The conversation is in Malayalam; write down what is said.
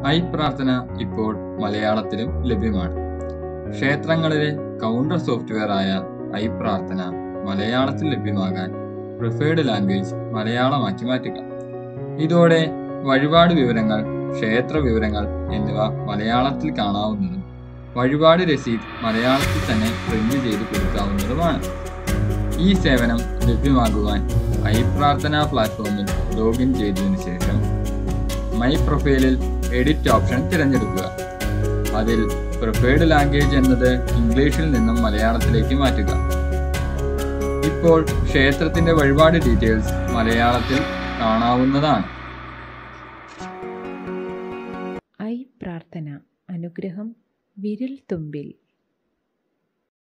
ഐ പ്രാർത്ഥന ഇപ്പോൾ മലയാളത്തിലും ലഭ്യമാണ് ക്ഷേത്രങ്ങളിലെ കൗണ്ടർ സോഫ്റ്റ്വെയർ ആയ ഐ പ്രാർത്ഥന മലയാളത്തിൽ ലഭ്യമാകാൻ പ്രിഫേർഡ് ലാംഗ്വേജ് മലയാളമാക്കി മാറ്റുക ഇതോടെ വഴിപാട് വിവരങ്ങൾ ക്ഷേത്ര വിവരങ്ങൾ എന്നിവ മലയാളത്തിൽ കാണാവുന്നതും വഴിപാട് രസീത് മലയാളത്തിൽ തന്നെ പ്രിന്റ് ചെയ്ത് കൊടുക്കാവുന്നതുമാണ് ഈ സേവനം ലഭ്യമാകുവാൻ ഐ പ്രാർത്ഥന പ്ലാറ്റ്ഫോമിൽ ലോഗിൻ ചെയ്തതിനു ശേഷം മൈ പ്രൊഫൈലിൽ എഡിറ്റ് ഓപ്ഷൻ തിരഞ്ഞെടുക്കുക അതിൽ പ്രിഫേർഡ് ലാംഗ്വേജ് എന്നത് ഇംഗ്ലീഷിൽ നിന്നും മലയാളത്തിലേക്ക് മാറ്റുക ഇപ്പോൾ ക്ഷേത്രത്തിന്റെ വഴിപാട് ഡീറ്റെയിൽസ് മലയാളത്തിൽ കാണാവുന്നതാണ് ഐ പ്രാർത്ഥന അനുഗ്രഹം വിരൽ തുമ്പിൽ